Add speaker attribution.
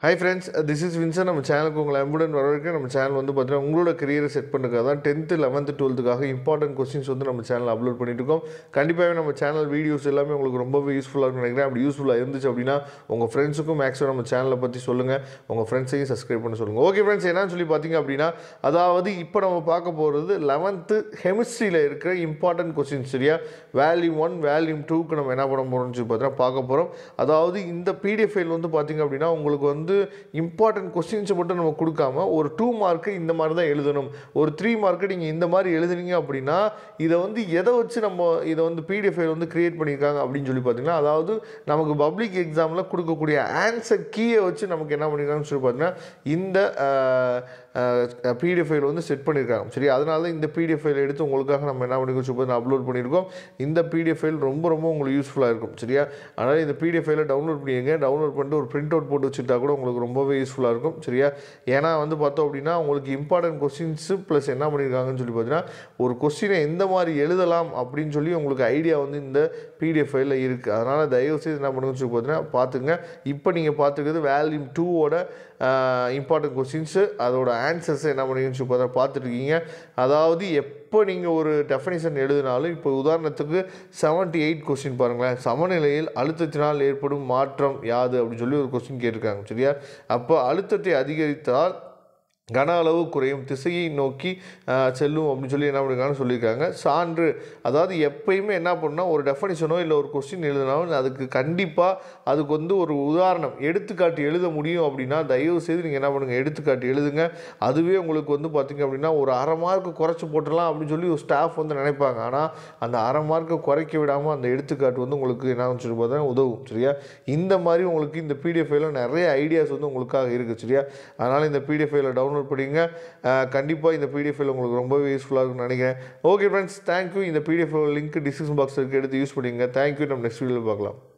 Speaker 1: hi friends this is Vinson நம்ம சேனலுக்கு உங்களை அன்புடன் வரவேற்க நம்ம சேனல் வந்து பார்த்தீங்கன்னா உங்களோட கரியரை செட் பண்ணுறதுக்காக தான் டென்த்து லெவன்த்து டுவெல்த்துக்காக இம்பார்ட்டன்ட் கொஸ்டின்ஸ் வந்து நம்ம சேனல் அப்லோட் பண்ணிட்டு இருக்கோம் கண்டிப்பாகவே நம்ம சேனல் வீடியோஸ் எல்லாமே உங்களுக்கு ரொம்பவே யூஸ்ஃபுல்லாக இருக்கும்னு நினைக்கிறேன் அப்படி யூஸ்ஃபுல்லாக இருந்துச்சு அப்படின்னா உங்கள் ஃப்ரெண்ட்ஸுக்கும் மேக்ஸிமம் நம்ம சேனலை பற்றி சொல்லுங்கள் உங்கள் ஃப்ரெண்ட்ஸையும் சப்ஸ்கிரைப் பண்ண சொல்லுங்கள் ஓகே ஃப்ரெண்ட்ஸ் என்னன்னு சொல்லி பார்த்தீங்க அப்படின்னா அதாவது இப்போ நம்ம பார்க்க போகிறது லெவன்த்து கெமிஸ்ட்ரியில் இருக்கிற இம்பார்ட்டன்ட் கொஸ்டின்ஸ் சரியா வேல்யூம் ஒன் வேல்யூம் டூக்கு நம்ம என்ன பண்ண போகிறோம்னு சொல்லி பார்த்தீங்கன்னா பார்க்க போகிறோம் அதாவது இந்த பிடிஎஃப் ஃபைல் வந்து பார்த்தீங்க அப்படின்னா உங்களுக்கு வந்து இம்பார்ட்டன்ட் கொஸ்டின்ஸை மட்டும் நம்ம கொடுக்காம ஒரு டூ மார்க்கு இந்த மாதிரி தான் எழுதணும் ஒரு த்ரீ மார்க்கு நீங்கள் இந்த மாதிரி எழுதுனீங்க அப்படின்னா இதை வந்து எதை வச்சு நம்ம இதை வந்து பிடிஎஃப் ஃபைல் வந்து கிரியேட் பண்ணியிருக்காங்க அப்படின்னு சொல்லி பார்த்தீங்கன்னா அதாவது நமக்கு பப்ளிக் எக்ஸாமில் கொடுக்கக்கூடிய ஆன்சர் கீயை வச்சு நமக்கு என்ன பண்ணியிருக்காங்கன்னு சொல்லி பார்த்தீங்கன்னா இந்த பிடிஎஃப் ஃபைல் வந்து செட் பண்ணியிருக்காங்க சரி அதனால தான் இந்த பிடிஎஃப் ஃபைல் எடுத்து உங்களுக்காக நம்ம என்ன பண்ணிருக்கோம் சொல்லி பார்த்தீங்கன்னா அப்லோட் பண்ணியிருக்கோம் இந்த பிடிஎஃப் ஃபைல் ரொம்ப ரொம்ப உங்களுக்கு யூஸ்ஃபுல்லாக இருக்கும் சரியா அதனால் இந்த பிடிஎஃப் ஃபைலை டவுன்லோட் பண்ணிடுங்க டவுன்லோட் பண்ணிட்டு ஒரு பிரிண்ட் அவுட் போட்டு வச்சுட்டா கூட உங்களுக்கு ரொம்பவே யூஸ்ஃபுல்லாக இருக்கும் சரியா ஏன்னா வந்து பார்த்தோம் அப்படின்னா உங்களுக்கு இம்பார்ட்டன்ட் கொஸ்டின்ஸு ப்ளஸ் என்ன பண்ணியிருக்காங்கன்னு சொல்லி பார்த்தீங்கன்னா ஒரு கொஸ்டினை எந்த மாதிரி எழுதலாம் அப்படின்னு சொல்லி உங்களுக்கு ஐடியா வந்து இந்த பிடிஎஃப் ஃபைலில் இருக்குது அதனால் தயவுசெய்து என்ன பண்ணுங்கன்னு சொல்லி பார்த்தீங்கன்னா பார்த்துங்க இப்போ நீங்கள் பார்த்துக்கிறது வேல்யூம் டூவோட இம்பார்ட்டன்ட் கொஸ்டின்ஸு அதோட ஆன்சர்ஸ் என்ன பண்ணுங்கன்னு சொல்லி பார்த்தா பார்த்துட்ருக்கீங்க அதாவது எப்போ நீங்கள் ஒரு டெஃபனிஷன் எழுதினாலும் இப்போ உதாரணத்துக்கு செவன்ட்டி எயிட் கொஸ்டின் பாருங்களேன் சமநிலையில் அழுத்தத்தினால் ஏற்படும் மாற்றம் யாது அப்படின்னு சொல்லி ஒரு கொஸ்டின் கேட்டிருக்காங்க சரியா அப்போ அழுத்தத்தை அதிகரித்தால் கன அளவு குறையும் திசையை நோக்கி ஆஹ், செல்லும் அப்படின்னு சொல்லி என்ன பண்ணிருக்காங்கன்னு சொல்லியிருக்காங்க சான்று அதாவது எப்பயுமே என்ன பண்ணால் ஒரு டெஃபனிஷனோ இல்லை ஒரு கொஸ்டின் எழுதினாலும் அதுக்கு கண்டிப்பாக அதுக்கு வந்து ஒரு உதாரணம் எடுத்துக்காட்டு எழுத முடியும் அப்படின்னா தயவு செய்து நீங்கள் என்ன பண்ணுங்கள் எடுத்துக்காட்டு எழுதுங்க அதுவே உங்களுக்கு வந்து பார்த்திங்க அப்படின்னா ஒரு அரை மார்க்கு குறைச்சி போட்டுடலாம் அப்படின்னு சொல்லி ஒரு ஸ்டாஃப் வந்து நினைப்பாங்க ஆனால் அந்த அரை மார்க்கை குறைக்க விடாமல் அந்த எடுத்துக்காட்டு வந்து உங்களுக்கு என்ன சொல்லி பார்த்தா உதவும் சரியா இந்த மாதிரி உங்களுக்கு இந்த பிடிஎஃப் ஃபைலில் நிறைய ஐடியாஸ் வந்து உங்களுக்காக இருக்குது சரியா அதனால் இந்த பிடிஎஃப் ஃபைலை டவுன்லோட் பண்ணிங்க கண்டிப்பாக இந்த பிடிஎஃப் ஃபைல் உங்களுக்கு ரொம்பவே யூஸ்ஃபுல்லாக இருக்கும்னு நினைக்கிறேன் ஓகே ஃப்ரெண்ட்ஸ் தேங்க்யூ இந்த பிடிஎஃப் லிங்க் டிஸ்கிரிப்ஷன் பாக்ஸ் இருக்குது எடுத்து யூஸ் பண்ணிங்க தேங்க்யூ நம்ம நெக்ஸ்ட் வீடியோவில் பார்க்கலாம்